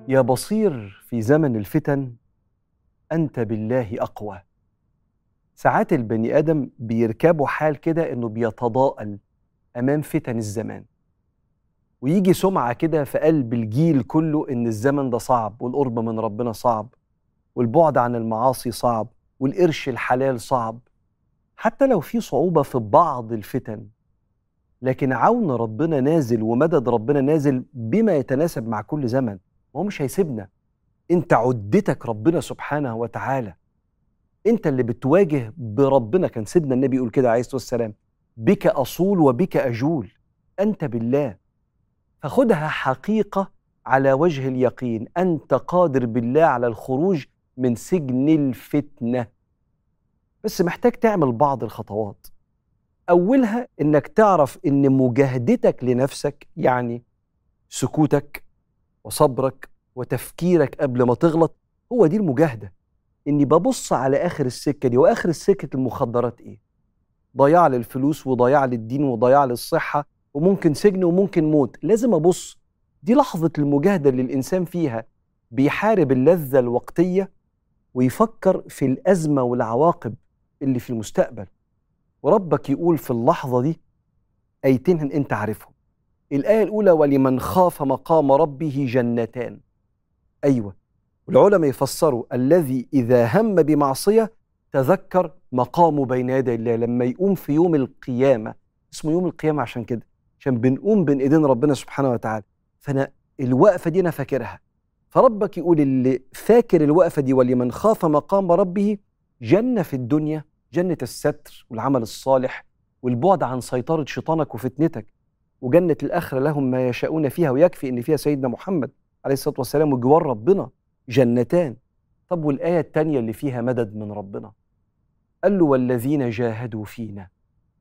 يا بصير في زمن الفتن انت بالله اقوى ساعات البني ادم بيركبوا حال كده انه بيتضاءل امام فتن الزمان ويجي سمعه كده في قلب الجيل كله ان الزمن ده صعب والقرب من ربنا صعب والبعد عن المعاصي صعب والقرش الحلال صعب حتى لو في صعوبه في بعض الفتن لكن عون ربنا نازل ومدد ربنا نازل بما يتناسب مع كل زمن هو مش هيسيبنا انت عدتك ربنا سبحانه وتعالى انت اللي بتواجه بربنا كان سيدنا النبي يقول كده عليه الصلاه والسلام بك اصول وبك اجول انت بالله فخدها حقيقه على وجه اليقين انت قادر بالله على الخروج من سجن الفتنه بس محتاج تعمل بعض الخطوات اولها انك تعرف ان مجاهدتك لنفسك يعني سكوتك وصبرك وتفكيرك قبل ما تغلط هو دي المجاهده اني ببص على اخر السكه دي واخر السكه المخدرات ايه ضياع للفلوس وضياع للدين وضياع للصحه وممكن سجن وممكن موت لازم ابص دي لحظه المجاهده اللي الانسان فيها بيحارب اللذه الوقتيه ويفكر في الازمه والعواقب اللي في المستقبل وربك يقول في اللحظه دي ايتين انت عارفهم الايه الاولى ولمن خاف مقام ربه جنتان ايوه والعلماء يفسروا الذي اذا هم بمعصيه تذكر مقامه بين يدي الله لما يقوم في يوم القيامه اسمه يوم القيامه عشان كده عشان بنقوم بين ايدين ربنا سبحانه وتعالى فانا الوقفه دي انا فاكرها فربك يقول اللي فاكر الوقفه دي ولمن خاف مقام ربه جنه في الدنيا جنه الستر والعمل الصالح والبعد عن سيطره شيطانك وفتنتك وجنه الاخره لهم ما يشاءون فيها ويكفي ان فيها سيدنا محمد عليه الصلاه والسلام وجوار ربنا جنتان طب والايه الثانيه اللي فيها مدد من ربنا قال له والذين جاهدوا فينا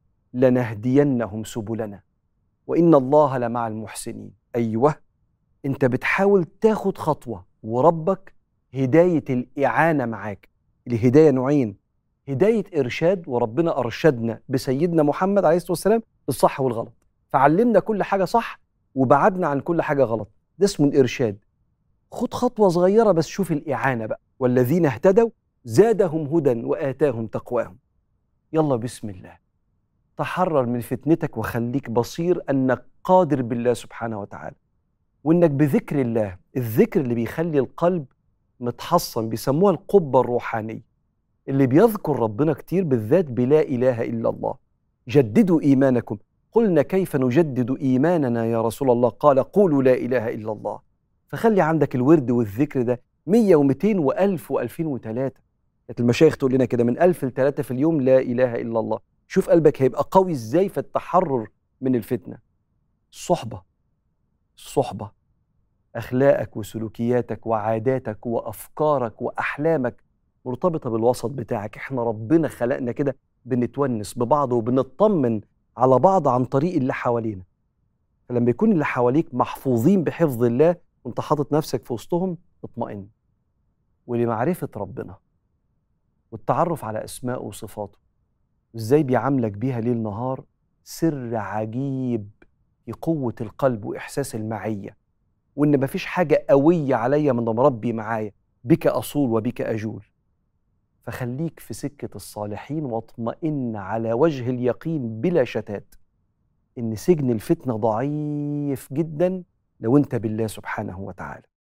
لنهدينهم سبلنا وان الله لمع المحسنين ايوه انت بتحاول تاخد خطوه وربك هدايه الاعانه معاك الهدايه نوعين هدايه ارشاد وربنا ارشدنا بسيدنا محمد عليه الصلاه والسلام الصح والغلط فعلمنا كل حاجه صح وبعدنا عن كل حاجه غلط ده اسمه الارشاد خد خطوه صغيره بس شوف الاعانه بقى والذين اهتدوا زادهم هدى واتاهم تقواهم يلا بسم الله تحرر من فتنتك وخليك بصير انك قادر بالله سبحانه وتعالى وانك بذكر الله الذكر اللي بيخلي القلب متحصن بيسموها القبه الروحانيه اللي بيذكر ربنا كتير بالذات بلا اله الا الله جددوا ايمانكم قلنا كيف نجدد ايماننا يا رسول الله قال قولوا لا اله الا الله فخلي عندك الورد والذكر ده 100 و200 و1000 و2003 كانت المشايخ تقول لنا كده من 1000 ل 3 في اليوم لا اله الا الله شوف قلبك هيبقى قوي ازاي في التحرر من الفتنه الصحبه الصحبه اخلاقك وسلوكياتك وعاداتك وافكارك واحلامك مرتبطه بالوسط بتاعك احنا ربنا خلقنا كده بنتونس ببعض وبنطمن على بعض عن طريق اللي حوالينا فلما يكون اللي حواليك محفوظين بحفظ الله وانت حاطط نفسك في وسطهم اطمئن ولمعرفه ربنا والتعرف على اسمائه وصفاته وازاي بيعاملك بيها ليل نهار سر عجيب في قوه القلب واحساس المعيه وان مفيش حاجه قويه عليا من ربي معايا بك اصول وبك اجول فخليك في سكه الصالحين واطمئن على وجه اليقين بلا شتات ان سجن الفتنه ضعيف جدا لو انت بالله سبحانه وتعالى